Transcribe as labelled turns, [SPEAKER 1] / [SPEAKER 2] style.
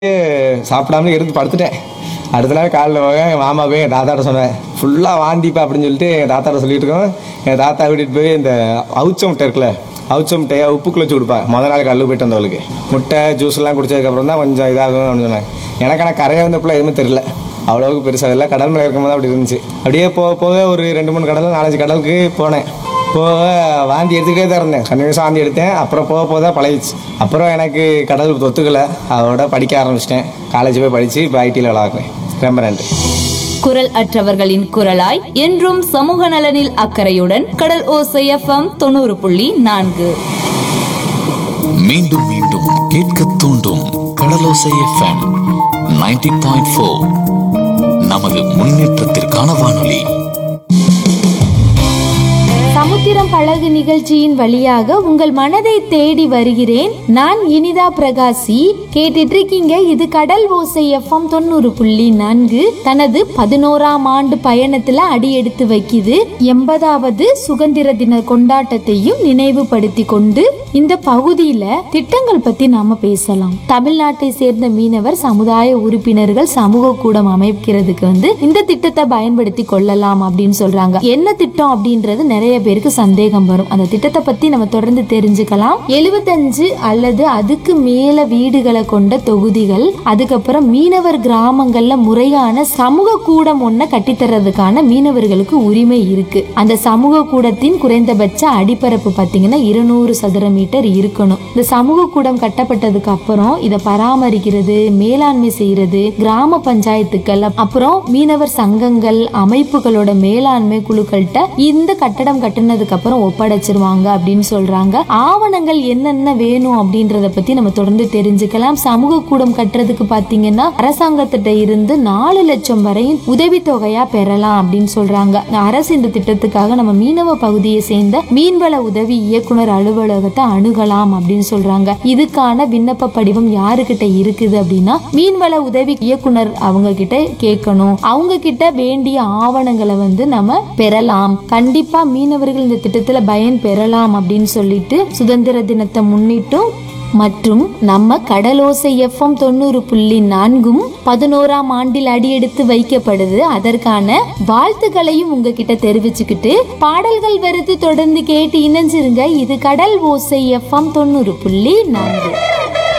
[SPEAKER 1] சாப்பிடாம இருந்து படுத்துட்டேன் அடுத்த நாள் காலைல போக எங்கள் மாமா போய் எங்கள் தாத்தாட்ட சொன்னேன் ஃபுல்லாக வாந்திப்பா அப்படின்னு சொல்லிட்டு எங்கள் தாத்தாட்ட சொல்லிட்டு இருக்கோம் எங்கள் தாத்தா கூட்டிகிட்டு போய் இந்த அவுச்ச முட்டை இருக்குல்ல அவுச்ச முட்டையை உப்புக்குள்ள வச்சு கொடுப்பா முத நாள் கல்லு போயிட்டு வந்தவளுக்கு முட்டை ஜூஸ்லாம் குடிச்சதுக்கப்புறம் தான் கொஞ்சம் இதாகும் அப்படின்னு சொன்னாங்க எனக்கு ஆனால் கரையை வந்தப்பல எதுவுமே தெரியல அவ்வளோவுக்கு பெருசாக இல்லை கடல் மேலே இருக்கும்போது அப்படி இருந்துச்சு அப்படியே போக போக ஒரு ரெண்டு மூணு கடல் நாலஞ்சு கடலுக்கு போனேன் போக வாந்தி எடுத்துக்கிட்டே தான் இருந்தேன் கண்டினியூஸாக வாந்தி எடுத்தேன் அப்புறம் போக போக தான் பழகிச்சு அப்புறம் எனக்கு கடல் ஒத்துக்கலை அதோட படிக்க ஆரம்பிச்சிட்டேன் காலேஜ் போய் படித்து இப்போ ஐடியில் விளாட்றேன் ரொம்ப நன்றி
[SPEAKER 2] குரல் அற்றவர்களின் குரலாய் என்றும் சமூக நலனில் அக்கறையுடன் கடல் ஓசை எஃப்எம் தொண்ணூறு புள்ளி நான்கு
[SPEAKER 3] மீண்டும் மீண்டும் கேட்க தூண்டும் கடலோசை எஃப்எம் 90.4 பாயிண்ட் நமது முன்னேற்றத்திற்கான வானொலி
[SPEAKER 4] சமுத்திரம் பழகு நிகழ்ச்சியின் வழியாக உங்கள் மனதை தேடி வருகிறேன் நான் இனிதா பிரகாசி கேட்டுட்டு இருக்கீங்க இது கடல் ஓசை எஃப்எம் தொண்ணூறு புள்ளி நான்கு தனது பதினோராம் ஆண்டு பயணத்துல அடி எடுத்து வைக்குது எண்பதாவது சுதந்திர தின கொண்டாட்டத்தையும் நினைவுபடுத்தி கொண்டு இந்த பகுதியில திட்டங்கள் பத்தி நாம பேசலாம் தமிழ்நாட்டை சேர்ந்த மீனவர் சமுதாய உறுப்பினர்கள் சமூக கூடம் அமைக்கிறதுக்கு வந்து இந்த திட்டத்தை பயன்படுத்தி கொள்ளலாம் அப்படின்னு சொல்றாங்க என்ன திட்டம் அப்படின்றது நிறைய பேருக்கு சந்தேகம் வரும் அந்த திட்டத்தை பத்தி நம்ம தொடர்ந்து தெரிஞ்சுக்கலாம் எழுபத்தஞ்சு அல்லது அதுக்கு மேல வீடுகளை கொண்ட தொகுதிகள் அதுக்கப்புறம் மீனவர் கிராமங்கள்ல முறையான சமூக கூடம் ஒன்ன கட்டித்தரதுக்கான மீனவர்களுக்கு உரிமை இருக்கு அந்த சமூக கூடத்தின் குறைந்தபட்ச அடிப்பரப்பு பாத்தீங்கன்னா இருநூறு சதுர மீட்டர் இருக்கணும் இந்த சமூக கூடம் கட்டப்பட்டதுக்கு அப்புறம் இதை பராமரிக்கிறது மேலாண்மை செய்யறது கிராம பஞ்சாயத்துக்கள் அப்புறம் மீனவர் சங்கங்கள் அமைப்புகளோட மேலாண்மை குழுக்கள்கிட்ட இந்த கட்டடம் கட்டுனதுக்கு அப்புறம் ஒப்படைச்சிருவாங்க அப்படின்னு சொல்றாங்க ஆவணங்கள் என்னென்ன வேணும் அப்படின்றத பத்தி நம்ம தொடர்ந்து தெரிஞ்சுக்கலாம் சமூக கூடம் கட்டுறதுக்கு பாத்தீங்கன்னா அரசாங்கத்திட்ட இருந்து நாலு லட்சம் வரையும் உதவித்தொகையா பெறலாம் அப்படின்னு சொல்றாங்க அரசு இந்த திட்டத்துக்காக நம்ம மீனவ பகுதியை சேர்ந்த மீன்வள உதவி இயக்குனர் அலுவலகத்தை அணுகலாம் அப்படின்னு சொல்றாங்க இதுக்கான விண்ணப்ப படிவம் யாருக்கிட்ட இருக்குது அப்படின்னா மீன்வள உதவி இயக்குனர் அவங்க கிட்ட கேட்கணும் அவங்க கிட்ட வேண்டிய ஆவணங்களை வந்து நம்ம பெறலாம் கண்டிப்பா மீனவர்கள் இந்த திட்டத்துல பயன் பெறலாம் அப்படின்னு சொல்லிட்டு சுதந்திர தினத்தை முன்னிட்டும் மற்றும் நம்ம கடலோசை எஃப்எம் தொண்ணூறு புள்ளி நான்கும் பதினோராம் ஆண்டில் அடியெடுத்து வைக்கப்படுது அதற்கான வாழ்த்துக்களையும் உங்ககிட்ட தெரிவிச்சுக்கிட்டு பாடல்கள் வருது தொடர்ந்து கேட்டு இணைஞ்சிருங்க இது கடல் ஓசை எஃப்எம் தொண்ணூறு புள்ளி நான்கு